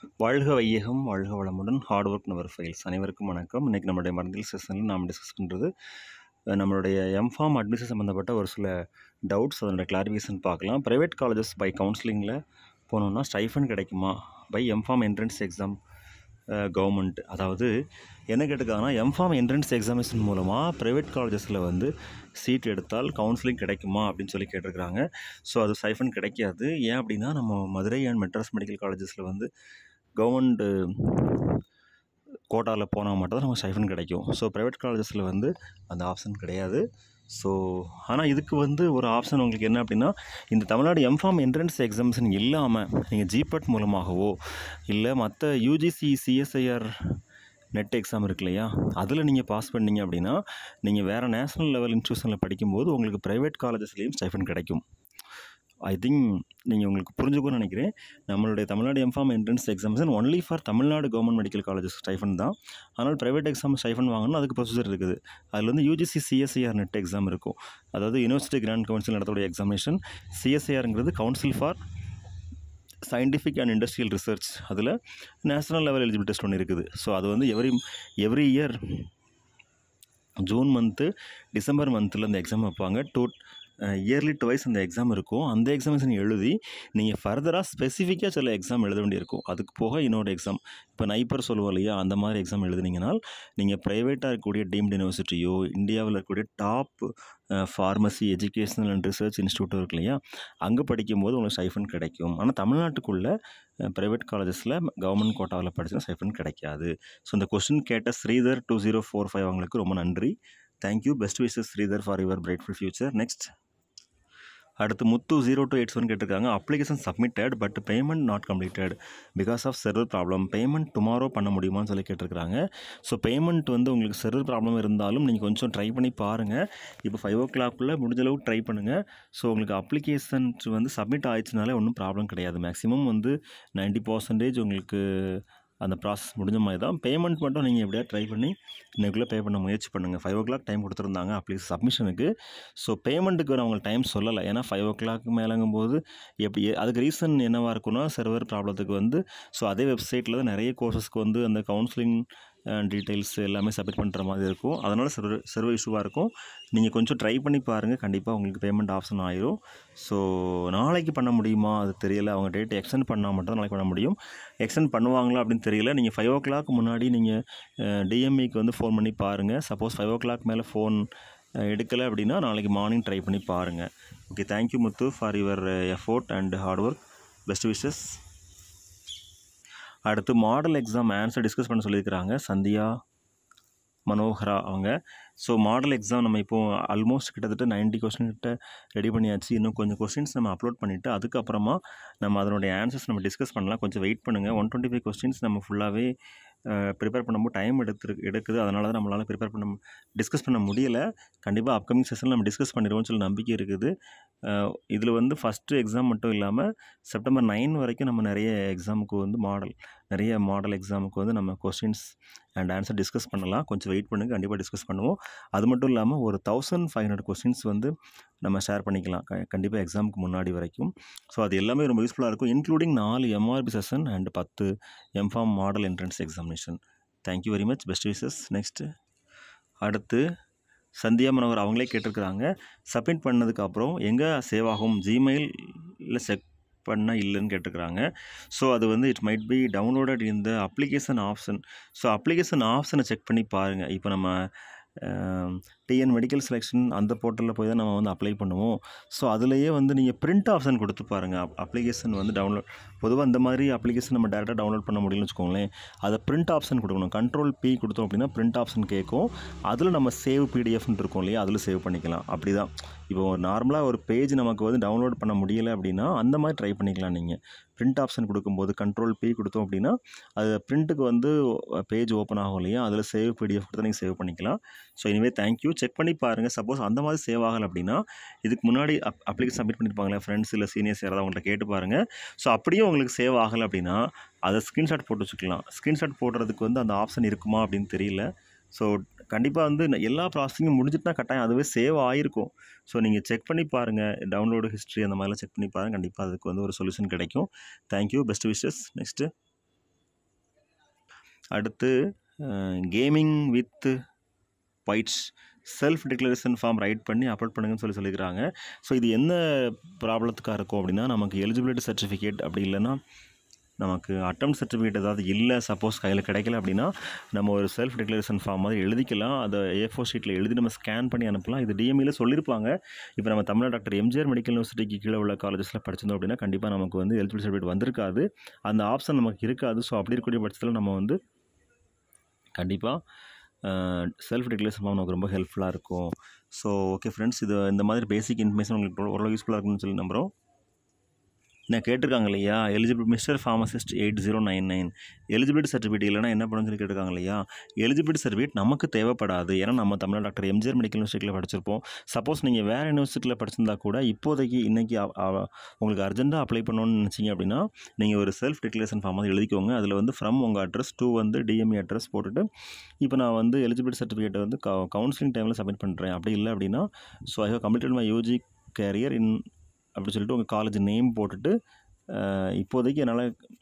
வாழ்க வையகம் வாழ்க வளமுடன் ஹார்ட் ஒர்க் நவர் ஃபைல்ஸ் அனைவருக்கும் வணக்கம் இன்றைக்கி நம்மளுடைய மருந்தியல் செஷனில் நாம் டிஸ்கஸ் பண்ணுறது அஹ், நம்மளுடைய எம்ஃபார்ம் அட்மிஷன் சம்மந்தப்பட்ட ஒரு சில டவுட்ஸ் அதோட கிளாரிஃபிகேஷன் பார்க்கலாம் ப்ரைவேட் காலேஜஸ் பை கவுன்சிலிங்கில் போனோம்னா ஸ்டைஃபன் கிடைக்குமா by M Pharm entrance exam government அதாவது என்ன கேட்டுக்காங்கன்னா எம்ஃபார்ம் என்ட்ரன்ஸ் எக்ஸாமினேஷன் மூலமாக ப்ரைவேட் காலேஜஸில் வந்து சீட் எடுத்தால் கவுன்சிலிங் கிடைக்குமா அப்படின்னு சொல்லி கேட்டிருக்கிறாங்க ஸோ அது சைஃபன் கிடைக்காது ஏன் அப்படின்னா நம்ம மதுரை அண்ட் மெட்ராஸ் மெடிக்கல் காலேஜஸில் வந்து கவர்மெண்ட்டு கோட்டாவில் போனால் மட்டும் தான் நமக்கு ஸ்டைஃபன் கிடைக்கும் ஸோ ப்ரைவேட் காலேஜஸில் வந்து அந்த ஆப்ஷன் கிடையாது ஸோ ஆனால் இதுக்கு வந்து ஒரு ஆப்ஷன் உங்களுக்கு என்ன அப்படின்னா இந்த தமிழ்நாடு எம்ஃபார்ம் என்ட்ரன்ஸ் எக்ஸாமினேஷன் இல்லாமல் நீங்கள் ஜிபட் மூலமாகவோ இல்லை மற்ற யூஜிசி சிஎஸ்ஐஆர் நெட் எக்ஸாம் இருக்கு இல்லையா அதில் நீங்கள் பாஸ் பண்ணீங்க அப்படின்னா நீங்கள் வேறு நேஷனல் லெவல் இன்ஸ்டியூஷனில் படிக்கும்போது உங்களுக்கு ப்ரைவேட் காலேஜஸ்லேயும் ஸ்டைஃபன் கிடைக்கும் ஐ திங்க் நீங்கள் உங்களுக்கு புரிஞ்சுக்கணும்னு நினைக்கிறேன் நம்மளுடைய Tamil Nadu M Pharm entrance examination only for Tamil Nadu government medical colleges stipend தான் ஆனால் ப்ரைவேட் எக்ஸாம் ஸ்டைஃபன் வாங்கணும் அதுக்கு ப்ரொசீஜர் இருக்குது அதில் வந்து யூஜிசி சிஎஸ்ஐஆர் நெட் எக்ஸாம் இருக்கும் அதாவது யூனிவர்சிட்டி கிராண்ட் கவுன்சில் நடத்தக்கூடிய எக்ஸாமினேஷன் சிஎஸ்ஐஆருங்கிறது council for scientific and industrial research அதில் நேஷனல் லெவல் எலிஜிபிள் டெஸ்ட் ஒன்று இருக்குது ஸோ அது வந்து every every year June month December மந்தில் அந்த எக்ஸாம் வைப்பாங்க டூ இயர்லி டுவைஸ் அந்த எக்ஸாம் இருக்கும் அந்த எக்ஸாமினேஷன் எழுதி நீங்கள் ஃபர்தராக ஸ்பெசிஃபிக்காக சில எக்ஸாம் எழுத வேண்டியிருக்கும் அதுக்கு போக இன்னொரு எக்ஸாம் இப்போ நைப்பர் சொல்லுவோம் இல்லையா அந்த மாதிரி எக்ஸாம் எழுதுனீங்கனால் நீங்கள் ப்ரைவேட்டாக இருக்கக்கூடிய டீம்டு யூனிவர்சிட்டியோ இந்தியாவில் இருக்கக்கூடிய top pharmacy educational and research இன்ஸ்டியூட்டோ இருக்கு இல்லையா அங்கே படிக்கும்போது உங்களுக்கு சைஃபன் கிடைக்கும் ஆனால் தமிழ்நாட்டுக்குள்ளே ப்ரைவேட் காலேஜஸில் கவர்மெண்ட் கோட்டாவில் படிச்சா சைஃபன் கிடைக்காது ஸோ இந்த கொஸ்டின் கேட்ட Sridhar two zero four five அவங்களுக்கு ரொம்ப நன்றி thank you best wishes Sridhar for your brightful future next அடுத்து Muthu zero two eight seven கேட்டிருக்காங்க application submitted but payment not completed because of server problem payment tomorrow பண்ண முடியுமான்னு சொல்லி கேட்டிருக்காங்க ஸோ பேமெண்ட் வந்து உங்களுக்கு சர்வர் ப்ராப்ளம் இருந்தாலும் நீங்கள் கொஞ்சம் ட்ரை பண்ணி பாருங்கள் இப்போ ஃபைவ் ஓ கிளாக்குள்ளே முடிஞ்ச அளவுக்கு ட்ரை பண்ணுங்கள் ஸோ உங்களுக்கு அப்ளிகேஷன் வந்து சப்மிட் ஆயிடுச்சுனாலே ஒன்றும் ப்ராப்ளம் கிடையாது மேக்ஸிமம் வந்து 90% பர்சன்டேஜ் உங்களுக்கு அந்த ப்ராசஸ் முடிஞ்ச மாதிரி தான் பேமெண்ட் மட்டும் நீங்கள் எப்படியா ட்ரை பண்ணி இன்னைக்குள்ளே பே பண்ண முயற்சி பண்ணுங்கள் ஃபைவ் ஓ கிளாக் டைம் கொடுத்துருந்தாங்க அப்ளிகேஷன் சப்மிஷனுக்கு ஸோ பேமெண்ட்டுக்கு நான் உங்களுக்கு டைம் சொல்லலை ஏன்னா ஃபைவ் ஓ கிளாக் மேலேங்கும்போது எப்படி அதுக்கு ரீசன் என்னவாக இருக்குன்னா சர்வர் ப்ராப்ளத்துக்கு வந்து ஸோ அதே வெப்சைட்டில் தான் நிறைய கோர்சஸ்க்கு வந்து அந்த கவுன்சிலிங் டீட்டெயில்ஸ் எல்லாமே சப்மிட் பண்ணுற மாதிரி இருக்கும் அதனால் சர்வர் சர்வர் இஷ்யூவாக இருக்கும் நீங்கள் கொஞ்சம் ட்ரை பண்ணி பாருங்கள் கண்டிப்பாக உங்களுக்கு பேமெண்ட் ஆப்ஷன் ஆயிரும் ஸோ நாளைக்கு பண்ண முடியுமா அது தெரியல அவங்க டேட் எக்ஸ்டெண்ட் பண்ணால் மட்டும் தான் நாளைக்கு பண்ண முடியும் எக்ஸ்டெண்ட் பண்ணுவாங்களா அப்படின்னு தெரியல நீங்கள் ஃபைவ் ஓ கிளாக் முன்னாடி நீங்கள் டிஎம்இக்கு வந்து ஃபோன் பண்ணி பாருங்கள் சப்போஸ் ஃபைவ் ஓ கிளாக் மேலே ஃபோன் எடுக்கலை அப்படின்னா நாளைக்கு மார்னிங் ட்ரை பண்ணி பாருங்கள் okay thank you Muthu for your effort and hard work best wishes அடுத்து மாடல் எக்ஸாம் ஆன்சர் டிஸ்கஸ் பண்ண சொல்லியிருக்கிறாங்க சந்தியா மனோகரா அவங்க ஸோ மாடல் எக்ஸாம் நம்ம இப்போ ஆல்மோஸ்ட் கிட்டத்தட்ட 90 கொஸ்டின் கிட்ட ரெடி பண்ணியாச்சு இன்னும் கொஞ்சம் கொஸ்டின்ஸ் நம்ம அப்லோட் பண்ணிவிட்டு அதுக்கப்புறமா நம்ம அதனுடைய ஆன்சர்ஸ் நம்ம டிஸ்கஸ் பண்ணலாம் கொஞ்சம் வெயிட் பண்ணுங்கள் ஒன் டுவெண்ட்டி ஃபைவ் கொஸ்டின்ஸ் நம்ம ஃபுல்லாகவே ப்ரிப்பேர் பண்ணும்போது டைம் எடுத்து எடுக்குது அதனால தான் நம்மளால் ப்ரிப்பேர் பண்ண டிஸ்கஸ் பண்ண முடியலை கண்டிப்பாக அப்கமிங் செஷனில் நம்ம டிஸ்கஸ் பண்ணிடுவோம்னு சொல்லி நம்பிக்கை இருக்குது இதில் வந்து ஃபஸ்ட்டு எக்ஸாம் மட்டும் இல்லாமல் செப்டம்பர் நைன் வரைக்கும் நம்ம நிறைய எக்ஸாமுக்கு வந்து மாடல் நிறைய மாடல் எக்ஸாமுக்கு வந்து நம்ம கொஸ்டின்ஸ் அண்ட் ஆன்சர் டிஸ்கஸ் பண்ணலாம் கொஞ்சம் வெயிட் பண்ணுங்க கண்டிப்பாக டிஸ்கஸ் பண்ணுவோம் அது மட்டும் இல்லாமல் ஒரு தௌசண்ட் ஃபைவ் ஹண்ட்ரட் கொஸ்டின்ஸ் வந்து நம்ம ஷேர் பண்ணிக்கலாம் க கண்டிப்பாக எக்ஸாமுக்கு முன்னாடி வரைக்கும் ஸோ அது எல்லாமே ரொம்ப யூஸ்ஃபுல்லாக இருக்கும் இன்க்ளூடிங் நாலு எம்ஆர்பி செஷன் அண்ட் பத்து M Pharm model entrance examination thank you very much best wishes next அடுத்து சந்தியா மனோகர் அவங்களே கேட்டிருக்கிறாங்க சப்மிட் பண்ணதுக்கப்புறம் எங்கே சேவ் ஆகும் ஜிமெயிலில் செக் பண்ண இல்லைன்னு கேட்டிருக்கிறாங்க ஸோ அது வந்து இட் மைட் பி டவுன்லோடட் இந்த அப்ளிகேஷன் ஆப்ஷன் ஸோ அப்ளிகேஷன் ஆப்ஷனை செக் பண்ணி பாருங்கள் இப்போ நம்ம டிஎன் மெடிக்கல் செலெக்ஷன் அந்த போர்ட்டலில் போய் தான் நம்ம வந்து அப்ளை பண்ணுவோம் ஸோ அதுலேயே வந்து நீங்கள் பிரிண்ட் ஆப்ஷன் கொடுத்து பாருங்கள் அப்ளிகேஷன் வந்து டவுன்லோட் பொதுவாக இந்த மாதிரி அப்ளிகேஷன் நம்ம டேரெக்டாக டவுன்லோட் பண்ண முடியலன்னு வச்சுக்கோங்களேன் அதை பிரிண்ட் ஆப்ஷன் கொடுக்கணும் கண்ட்ரோல் பி கொடுத்தோம் அப்படின்னா பிரிண்ட் ஆப்ஷன் கேட்கும் அதில் நம்ம சேவ் பிடிஎஃப்னு இருக்கும் இல்லையா அதில் சேவ் பண்ணிக்கலாம் அப்படி தான் இப்போ ஒரு நார்மலாக ஒரு பேஜ் நமக்கு வந்து டவுன்லோட் பண்ண முடியலை அப்படின்னா அந்த மாதிரி ட்ரை பண்ணிக்கலாம் நீங்கள் பிரிண்ட் ஆப்ஷன் கொடுக்கும்போது கண்ட்ரோல் பி கொடுத்தோம் அப்படின்னா அது பிரிண்ட்டுக்கு வந்து பேஜ் ஓப்பன் ஆகும் இல்லையா அதில் சேவ் பிடிஎஃப் கொடுத்து நீங்கள் சேவ் பண்ணிக்கலாம் ஸோ இனிமே தேங்க்யூ செக் பண்ணி பாருங்கள் சப்போஸ் அந்த மாதிரி சேவ் ஆகலை அப்படின்னா இதுக்கு முன்னாடி அப் அப்ளிகேஷன் சப்மிட் பண்ணியிருப்பாங்களே ஃப்ரெண்ட்ஸ் இல்லை சீனியர்ஸ் யாராவது அவங்கள்ட்ட கேட்டு பாருங்கள் ஸோ அப்படியே உங்களுக்கு சேவ் ஆகலை அப்படின்னா அதை ஸ்க்ரீன்ஷாட் போட்டு வச்சுக்கலாம் ஸ்க்ரீன்ஷாட் போடுறதுக்கு வந்து அந்த ஆப்ஷன் இருக்குமா அப்படின்னு தெரியல ஸோ கண்டிப்பாக வந்து ந- எல்லா ப்ராசஸிங்கும் முடிஞ்சிட்டுனா கட்டாயம் அதுவே சேவ் ஆகிருக்கும் ஸோ நீங்கள் செக் பண்ணி பாருங்கள் டவுன்லோடு ஹிஸ்ட்ரி அந்த மாதிரிலாம் செக் பண்ணி பாருங்கள் கண்டிப்பாக அதுக்கு வந்து ஒரு சொல்யூஷன் கிடைக்கும் தேங்க்யூ பெஸ்ட் விஷஸ் நெக்ஸ்ட்டு அடுத்து கேமிங் வித் ஒயிட்ஸ் செல்ஃப் டிக்ளரேஷன் ஃபார்ம் ரைட் பண்ணி அப்லோட் பண்ணுங்கன்னு சொல்லி சொல்லிக்கிறாங்க ஸோ இது என்ன ப்ராப்ளத்துக்காக இருக்கும் அப்படின்னா நமக்கு எலிஜிபிலிட்டி சர்டிஃபிகேட் அப்படி இல்லைன்னா நமக்கு அட்டம் சர்டிஃபிகேட் ஏதாவது இல்லை சப்போஸ் கையில் கிடைக்கல அப்படின்னா நம்ம ஒரு செல்ஃப் டிக்ளரேஷன் ஃபார்ம் மாதிரி எழுதிக்கலாம் அதை ஏ ஃபோர் ஷீட்டில் எழுதி நம்ம ஸ்கேன் பண்ணி அனுப்பலாம் இது டிஎம்இயில் சொல்லியிருப்பாங்க இப்போ நம்ம தமிழ்நாடு டாக்டர் எம்ஜிஆர் மெடிக்கல் யூனிவர்சிட்டிக்கு கீழே உள்ள காலேஜஸில் படிச்சிருந்தோம் அப்படின்னா கண்டிப்பாக நமக்கு வந்து எலிஜிபிலிட்டி சர்டிஃபிகேட் வந்திருக்காது அந்த ஆப்ஷன் நமக்கு இருக்காது ஸோ அப்படி இருக்கக்கூடிய பட்சத்தில் நம்ம வந்து கண்டிப்பாக செல்ஃப் டிக்ளரேஷன் ஃபார்ம் நமக்கு ரொம்ப ஹெல்ப்ஃபுல்லாக இருக்கும் ஸோ ஓகே ஃப்ரெண்ட்ஸ் இது இந்த மாதிரி பேசிக் இன்ஃபர்மேஷன் உங்களுக்கு ஓரளவு யூஸ்ஃபுல்லாக இருக்கும்னு சொல்லி நம்புகிறோம் நான் கேட்டிருக்காங்க இல்லையா eligible mister pharmacist eight zero nine nine eligibility certificate இல்லைனா என்ன பண்ணணும்னு சொல்லி கேட்டிருக்காங்க இல்லையா எலிஜிபிலிட்டி சர்டிஃபிகேட் நமக்கு தேவைப்படாது ஏன்னா நம்ம தமிழ்நாடு டாக்டர் எம்ஜிஆர் மெடிக்கல் யூனிவர்சிட்டியில் படிச்சிருப்போம் சப்போஸ் நீங்கள் வேறு யூனிவர்சிட்டியில் படிச்சிருந்தா கூட இப்போதைக்கு இன்றைக்கி உங்களுக்கு அர்ஜென்ட்டாக அப்ளை பண்ணணும்னு நினச்சிங்க அப்படின்னா நீங்கள் ஒரு செல்ஃப் டிக்ளரேஷன் ஃபார்ம் வந்து எழுதிக்கோங்க அதில் வந்து ஃப்ரம் உங்கள் அட்ரஸ் டூ வந்து டிஎம்இ அட்ரஸ் போட்டுட்டு இப்போ நான் வந்து எலிஜிபிலிட்டி சர்டிஃபிகேட்டை வந்து கவுன்சிலிங் டைமில் சப்மிட் பண்ணுறேன் அப்படி இல்லை அப்படின்னா so I have completed my UG career in அப்படி சொல்லிட்டு உங்கள் காலேஜ் நேம் போட்டுட்டு இப்போதைக்கு என்னால்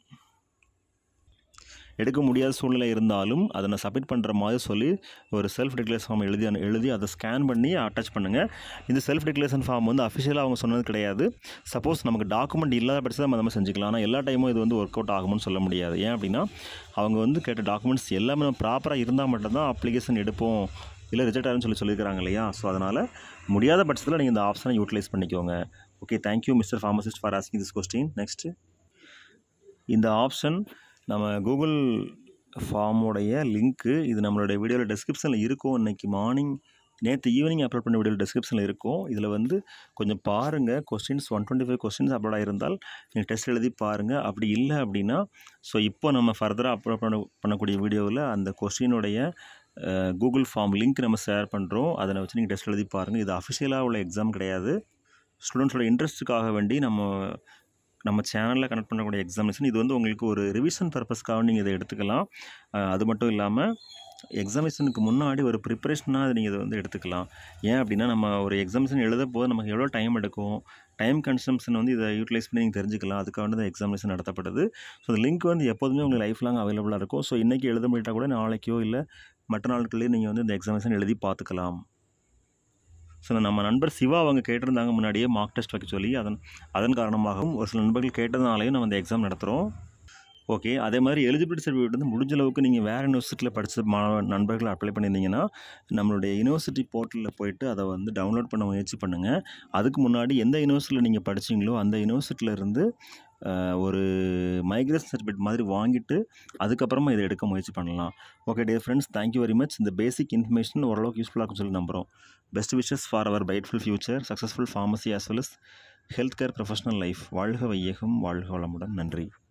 எடுக்க முடியாத சூழ்நிலை இருந்தாலும் அதை நான் சப்மிட் பண்ணுற மாதிரி சொல்லி ஒரு செல்ஃப் டிக்ளரேஷன் ஃபார்ம் எழுதி எழுதி அதை ஸ்கேன் பண்ணி அட்டாச் பண்ணுங்கள் இந்த செல்ஃப் டிக்ளரேஷன் ஃபார்ம் வந்து அஃபிஷியலாக அவங்க சொன்னது கிடையாது சப்போஸ் நமக்கு டாக்குமெண்ட் இல்லாத பட்சத்தில் நம்ம நம்ம செஞ்சுக்கலாம் ஆனால் எல்லா டைமும் இது வந்து ஒர்க் அவுட் ஆகும்னு சொல்ல முடியாது ஏன் அப்படின்னா அவங்க வந்து கேட்ட டாக்குமெண்ட்ஸ் எல்லாமே நம்ம ப்ராப்பராக இருந்தால் மட்டும்தான் அப்ளிகேஷன் எடுப்போம் இல்லை ரிஜெக்ட் ஆகுன்னு சொல்லி சொல்லியிருக்கிறாங்க இல்லையா ஸோ அதனால் முடியாத பட்சத்தில் நீங்கள் இந்த ஆப்ஷனை யூட்டிலைஸ் பண்ணிக்கோங்க okay thank you mister pharmacist for asking this question next இந்த ஆப்ஷன் நம்ம கூகுள் ஃபார்முடைய லிங்க்கு இது நம்மளுடைய வீடியோவில் டெஸ்கிரிப்ஷனில் இருக்கும் இன்றைக்கி மார்னிங் நேற்று ஈவினிங் அப்லோட் பண்ண வீடியோ டிஸ்கிரிப்ஷனில் இருக்கும் இதில் வந்து கொஞ்சம் பாருங்கள் questions one twenty five questions upload ஆகிருந்தால் நீங்கள் டெஸ்ட் எழுதி பாருங்கள் அப்படி இல்லை அப்படின்னா ஸோ இப்போ நம்ம ஃபர்தராக அப்லோட் பண்ண பண்ணக்கூடிய வீடியோவில் அந்த கொஸ்டினுடைய கூகுள் ஃபார்ம் லிங்க் நம்ம ஷேர் பண்ணுறோம் அதை வச்சு நீங்கள் டெஸ்ட் எழுதி பாருங்கள் இது அஃபிஷியலாக உள்ள எக்ஸாம் கிடையாது ஸ்டூடெண்ட்ஸோட இன்ட்ரெஸ்ட்டுக்காக வேண்டி நம்ம நம்ம சேனலில் கனெக்ட் பண்ணக்கூடிய எக்ஸாமினேஷன் இது வந்து உங்களுக்கு ஒரு ரிவிஷன் பர்பஸ்க்காக நீங்கள் இதை எடுத்துக்கலாம் அது மட்டும் இல்லாமல் எக்ஸாமினேஷனுக்கு முன்னாடி ஒரு ப்ரிப்பரேஷனாக நீங்கள் இதை வந்து எடுத்துக்கலாம் ஏன் அப்படின்னா நம்ம ஒரு எக்ஸாமினேஷன் எழுத போது நமக்கு எவ்வளோ டைம் எடுக்கும் டைம் கன்சம்ஷன் வந்து இதை யூட்டிலைஸ் பண்ணி நீங்கள் தெரிஞ்சுக்கலாம் அதுக்காக வந்து எக்ஸாமினேஷன் நடத்தப்படுது ஸோ இந்த லிங்க் வந்து எப்போதுமே உங்களுக்கு லைஃப் லாங் அவைலபிளாக இருக்கும் ஸோ இன்றைக்கி எழுத முடியிட்டா கூட நாளைக்கோ இல்லை மற்ற நாட்களே நீங்கள் வந்து இந்த எக்ஸாமினேஷன் எழுதி பார்த்துக்கலாம் ஸோ நம்ம நண்பர் சிவா அவங்க கேட்டிருந்தாங்க முன்னாடியே மார்க் டெஸ்ட் வைக்க சொல்லி அதன் அதன் காரணமாகவும் ஒரு சில நண்பர்கள் கேட்டதுனாலையும் நம்ம இந்த எக்ஸாம் நடத்துகிறோம் ஓகே அதே மாதிரி எலிஜிபிலிட்டி சர்டிஃபிகேட் வந்து முடிஞ்ச அளவுக்கு நீங்கள் வேறு யூனிவர்சிட்டியில் படித்த மாணவ நண்பர்கள் அப்ளை பண்ணியிருந்தீங்கன்னா நம்மளுடைய யூனிவர்சிட்டி போர்ட்டலில் போயிட்டு அதை வந்து டவுன்லோட் பண்ண முயற்சி பண்ணுங்கள் அதுக்கு முன்னாடி எந்த யூனிவர்சிட்டியில் நீங்கள் படிச்சீங்களோ அந்த யூனிவர்சிட்டியிலேருந்து ஒரு மைக்ரேஷன் சர்டிஃபிகேட் மாதிரி வாங்கிட்டு அதுக்கப்புறமா இதை எடுக்க முயற்சி பண்ணலாம் ஓகே டே ஃப்ரெண்ட்ஸ் தேங்க்யூ வெரி மச் இந்த பேசிக் இன்ஃபர்மேஷன் ஓரளவுக்கு யூஸ்ஃபுல்லாக இருக்கும்னு சொல்லி நம்புகிறோம் best wishes for our brightful future successful pharmacy as well as health care professional life வாழ்க வையகம் வாழ்க வளமுடன் நன்றி